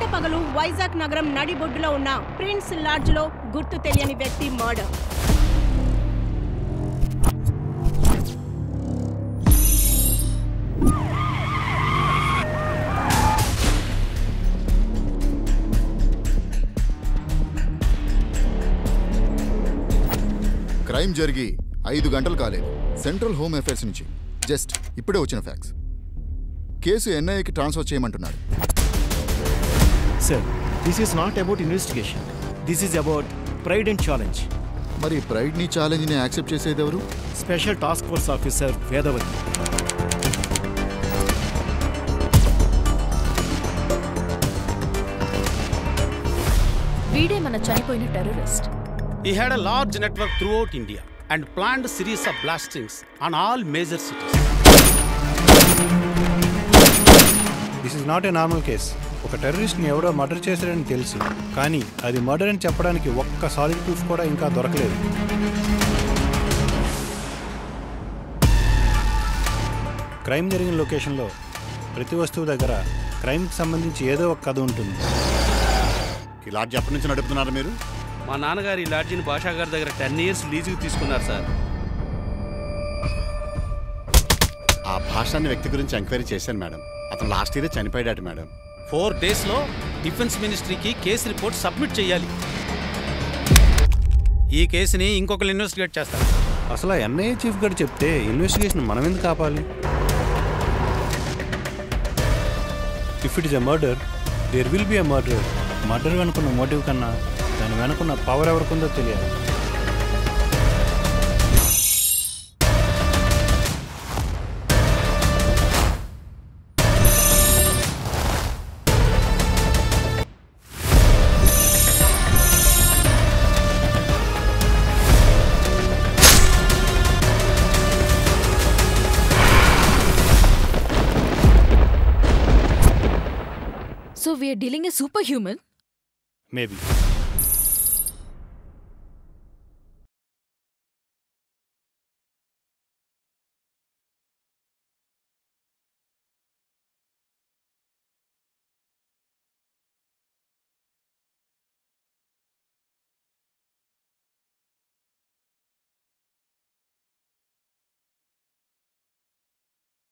పట్టపగలు వైజాగ్ నగరం నడిబొడ్డులో ఉన్న ప్రిన్స్ లాడ్జ్ లో గుర్తు తెలియని వ్యక్తి మర్డర్ క్రైమ్ జరిగి ఐదు గంటలు కాలేదు సెంట్రల్ హోమ్ అఫైర్స్ నుంచి జస్ట్ ఇప్పుడే వచ్చిన ఫ్యాక్స్ కేసు ఎన్ఐఏకి ట్రాన్స్ఫర్ చేయమంటున్నారు sir this is not about investigation this is about pride and challenge మరి ప్రైడ్ని ఛాలెంజ్ని యాక్సెప్ట్ చేసేది ఎవరు special task force officer Vedavathi వీడే మన చనిపోయిన terrorist He had a large network throughout India and planned series of blastings on all major cities. This is not a normal case ఒక టెర్రరిస్ట్ని ఎవడో మర్డర్ చేశాడని తెలుసు కానీ అది మర్డర్ అని చెప్పడానికి ఒక్క సాలిడ్ ప్రూఫ్ కూడా ఇంకా దొరకలేదు క్రైమ్ జరిగిన లొకేషన్లో ప్రతి వస్తువు దగ్గర క్రైమ్కి సంబంధించి ఏదో ఒక కథ ఉంటుంది ఈ లాడ్జ్ ఎప్పటి నుంచి నడుపుతున్నారు మీరు మా నాన్నగారు ఈ లాడ్జిని భాషా గారి దగ్గర టెన్ ఇయర్స్ లీజుకి తీసుకున్నారు సార్ ఆ భాష అనే వ్యక్తి గురించి ఎంక్వైరీ చేశాను మేడం అతను లాస్ట్ ఇయర్ చనిపోయాడట మేడం ఫోర్ డేస్లో డిఫెన్స్ మినిస్ట్రీకి కేసు రిపోర్ట్ సబ్మిట్ చేయాలి ఈ కేసుని ఇంకొకరు ఇన్వెస్టిగేట్ చేస్తారు అసలు ఆ ఎన్ఐఏ చీఫ్ గారు చెప్తే ఇన్వెస్టిగేషన్ మనం ఎందుకు ఆపాలి if it is a murder there will be a murder murder వెనుకున్న మోటివ్ కన్నా దాని వెనుకున్న పవర్ ఎవరికుందో తెలియాలి so we're dealing a super human maybe